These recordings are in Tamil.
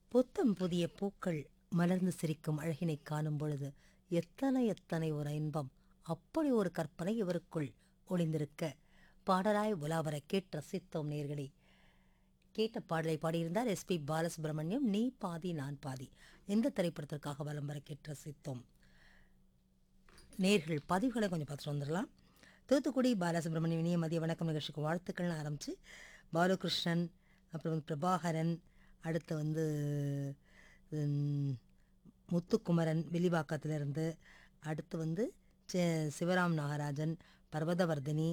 புத்தம் புதிய பூக்கள் மலர்ந்து சிரிக்கும் அழகினைக் காணும் பொழுது எத்தனை எத்தனை ஒரு இன்பம் அப்படி ஒரு கற்பனை இவருக்குள் ஒளிந்திருக்க பாடலாய் உலாவர கேட்டு ரசித்தோம் நேர்களே கேட்ட பாடலை பாடியிருந்தார் எஸ்பி பாலசுப்ரமணியம் நீ பாதி நான் பாதி இந்த திரைப்படத்திற்காக வலம் வர கேட்டு ரசித்தோம் நேர்கள் பதிவுகளை கொஞ்சம் பார்த்துட்டு வந்துடலாம் தூத்துக்குடி பாலசுப்ரமணியம் இனிய மதிய வணக்கம் நிகழ்ச்சிக்கு வாழ்த்துக்கள்னு ஆரம்பித்து பாலகிருஷ்ணன் அப்புறம் வந்து பிரபாகரன் அடுத்து வந்து உம், முத்துக்குமரன் வில்லிவாக்கத்திலிருந்து அடுத்து வந்து சி- சிவராம் நாகராஜன் பர்வதவர்தினி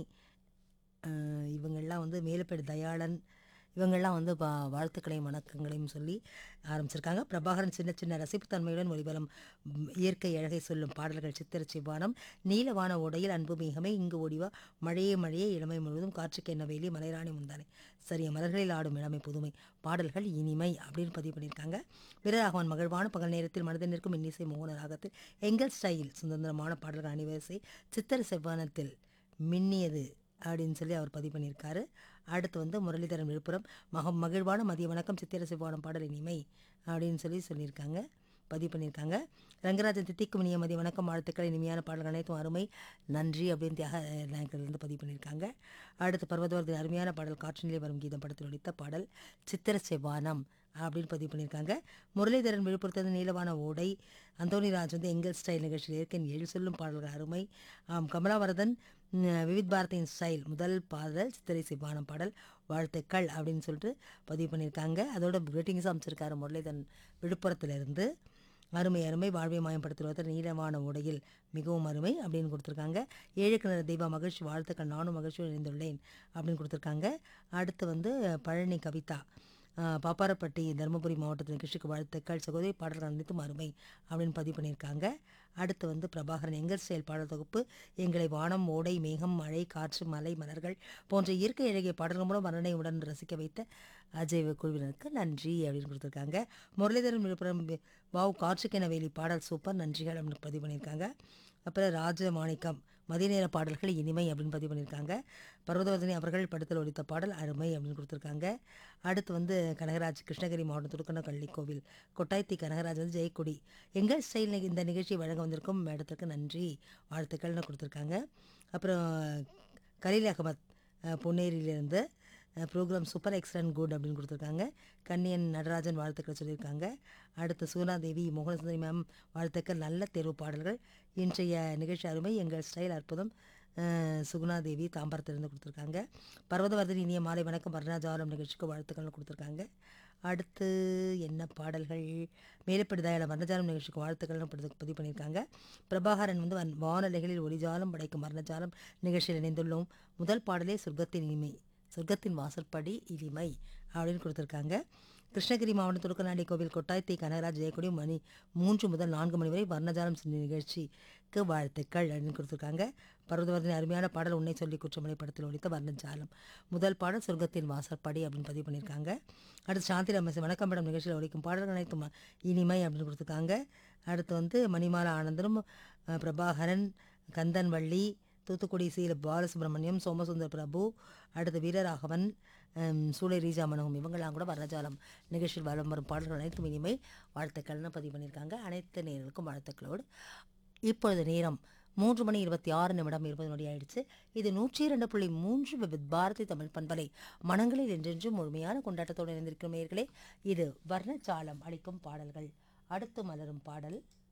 அஹ், இவங்கெல்லாம் வந்து மேலப்பேடு தயாளன் இவங்கெல்லாம் வந்து பா வாழ்த்துக்களையும் வணக்கங்களையும் சொல்லி ஆரம்பிச்சிருக்காங்க பிரபாகரன் சின்ன சின்ன ரசிப்புத்தன்மையுடன் ஒளிபலம் ம், இயற்கை அழகை சொல்லும் பாடல்கள் சித்திர சிவானம் நீலவான உடையில் அன்பு மேகமே இங்கு ஓடிவா மழையே மழையே இளமை முழுவதும் காற்றுக்கு என்ன வெயிலி மலைராணி முந்தானை சரிய மலர்களில் ஆடும் இளமை புதுமை பாடல்கள் இனிமை அப்படின்னு பதிவு பண்ணியிருக்காங்க வீரராகவன் மகிழ்வான பகல் நேரத்தில் மனதில் நிற்கும் இன்னிசை மோகன ராகத்தில் எங்கள் ஸ்டைல் சுதந்திரமான பாடல்கள் அணிவரிசை சித்திர செவ்வானத்தில் மின்னியது அப்படின்னு சொல்லி அவர் பதிவு பண்ணியிருக்காரு அடுத்து வந்து முரளிதரன் விழுப்புரம் மக மகிழ்வான மதிய வணக்கம் சித்திர சிவானம் பாடல் இனிமை அப்படின்னு சொல்லி சொல்லியிருக்காங்க பதிவு பண்ணியிருக்காங்க ரங்கராஜன் தித்திக்கும் இனிய மதிய வணக்கம் வாழ்த்துக்கள் இனிமையான பாடல்கள் அனைத்தும் அருமை நன்றி அப்படின்னு தியாக நாயக்கர்லேருந்து பதிவு பண்ணியிருக்காங்க அடுத்து பர்வதவரது அருமையான பாடல் காற்றினிலே வரும் கீதம் படத்தில் ஒழித்த பாடல் சித்திர செவ்வானம் அப்படின்னு பதிவு பண்ணியிருக்காங்க முரளிதரன் விழுப்புரத்து நீலவான ஓடை அந்தோணிராஜ் வந்து எங்கள் ஸ்டைல் நிகழ்ச்சியில் இருக்கேன் எழு சொல்லும் பாடல்கள் அருமை ஆம், கமலாவரதன் ம், விவித் பாரதியின் ஸ்டைல் முதல் பாடல் சித்திரை சிவானம் பாடல் வாழ்த்துக்கள் அப்படின்னு சொல்லிட்டு பதிவு பண்ணியிருக்காங்க அதோட கிரீட்டிங்ஸும் அமைச்சிருக்காரு முரளிதரன் விழுப்புரத்திலிருந்து அருமை அருமை வாழ்வை மாயப்படுத்துவதற்கு நீலவான உடையில் மிகவும் அருமை அப்படின்னு கொடுத்துருக்காங்க ஏழு கிணறு தெய்வா மகிழ்ச்சி வாழ்த்துக்கள் நானும் மகிழ்ச்சியோடு இணைந்துள்ளேன் அப்படின்னு கொடுத்துருக்காங்க அடுத்து வந்து பழனி கவிதா ஆஹ் பாப்பாரப்பட்டி தருமபுரி மாவட்டத்தில் நிகழ்ச்சிக்கு வாழ்த்துக்கள் சகோதரி பாடல்கள் அனைத்தும் அருமை அப்படின்னு பதிவு பண்ணியிருக்காங்க அடுத்து வந்து பிரபாகரன் எங்கள் ஸ்டைல் பாடல் தொகுப்பு எங்களை வானம் ஓடை மேகம் மழை காற்று மலை மலர்கள் போன்ற இயற்கை அழகிய பாடல்கள் மூலம் வர்ணனையுடன் ரசிக்க வைத்த அஜய் குழுவினருக்கு நன்றி அப்படின்னு கொடுத்துருக்காங்க முரளிதரன் விழுப்புரம் வி- வாவ் காற்றுக்கென வேலி பாடல் சூப்பர் நன்றிகள் அப்படின்னு பதிவு பண்ணியிருக்காங்க அப்புறம் ராஜ மாணிக்கம் மதிய நேர பாடல்கள் இனிமை அப்படின்னு பதிவு பண்ணியிருக்காங்க பர்வதவர்தினி அவர்கள் படத்தில் ஒலித்த பாடல் அருமை அப்படின்னு கொடுத்துருக்காங்க அடுத்து வந்து கனகராஜ் கிருஷ்ணகிரி மாவட்டம் துடுக்கணக்கள்ளி கோவில் கொட்டாய்த்தி கனகராஜ் வந்து ஜெயக்குடி எங்கள் ஸ்டைல் இந்த நிகழ்ச்சி வழங்க வந்திருக்கும் மேடத்துக்கு நன்றி வாழ்த்துக்கள்னு கொடுத்துருக்காங்க அப்புறம் கலீல் அகமத் அஹ், பொன்னேரியிலிருந்து ப்ரோக்ராம் சூப்பர் எக்ஸலன்ட் குட் அப்படின்னு கொடுத்துருக்காங்க கண்ணியன் நடராஜன் வாழ்த்துக்கள் சொல்லியிருக்காங்க அடுத்து சுகுணாதேவி மோகனசுந்தரி மேம் வாழ்த்துக்கள் நல்ல தேர்வு பாடல்கள் இன்றைய நிகழ்ச்சி அருமை எங்கள் ஸ்டைல் அற்புதம் அஹ், சுகுணாதேவி தாம்பரத்திலிருந்து கொடுத்துருக்காங்க பர்வதவர்தன் இனிய மாலை வணக்கம் வர்ணாஜாலம் நிகழ்ச்சிக்கு வாழ்த்துக்கள்னு கொடுத்துருக்காங்க அடுத்து என்ன பாடல்கள் மேலப்படுதாயில வர்ணஜாலம் நிகழ்ச்சிக்கு வாழ்த்துக்கள்னு பதிவு பதிவு பண்ணியிருக்காங்க பிரபாகரன் வந்து வன்- வானலைகளில் ஒளிஜாலம் படைக்கும் வர்ணஜாலம் நிகழ்ச்சியில் இணைந்துள்ளோம் முதல் பாடலே சொர்க்கத்தின் இனிமை சொர்க்கத்தின் வாசற்படி இனிமை அப்படின்னு கொடுத்துருக்காங்க கிருஷ்ணகிரி மாவட்டம் துடுக்கநாடி கோவில் கொட்டாய்த்தி கனகராஜ் ஜெயக்குடி மணி மூன்று முதல் நான்கு மணி வரை வர்ணஜாலம் சின்ன நிகழ்ச்சிக்கு வாழ்த்துக்கள் அப்படின்னு கொடுத்துருக்காங்க பர்வதவர்தன் அருமையான பாடல் உன்னை சொல்லி குற்றமலை படத்தில் ஒழித்த வர்ணஜாலம் முதல் பாடல் சொர்க்கத்தின் வாசற்படி அப்படின்னு பதிவு பண்ணியிருக்காங்க அடுத்து சாந்தி ரமேஷ் வணக்கம் படம் நிகழ்ச்சியில் ஒழிக்கும் பாடல்கள் அனைத்தும் இனிமை அப்படின்னு கொடுத்துருக்காங்க அடுத்து வந்து மணிமாலா ஆனந்தனும் அஹ், பிரபாகரன் கந்தன்வள்ளி தூத்துக்குடி சீல பாலசுப்ரமணியம் சோமசுந்தர் பிரபு அடுத்து வீரராகவன் ஹம், சூளை ரீஜா மனோகம் இவங்கெல்லாம் கூட வர்ணஜாலம் நிகழ்ச்சியில் வலம் வரும் பாடல்கள் அனைத்தும் இனிமை வாழ்த்துக்கள்னு பதிவு பண்ணியிருக்காங்க அனைத்து நேர்களுக்கும் வாழ்த்துக்களோடு இப்பொழுது நேரம் மூன்று மணி இருபத்தி ஆறு நிமிடம் இருபது நொடி ஆயிடுச்சு இது நூற்றி இரண்டு புள்ளி மூன்று விவித் பாரதி தமிழ் பண்பலை மனங்களில் என்றென்றும் முழுமையான கொண்டாட்டத்தோடு இணைந்திருக்கும் நேயர்களே இது வர்ணஜாலம் அளிக்கும் பாடல்கள் அடுத்து மலரும் பாடல்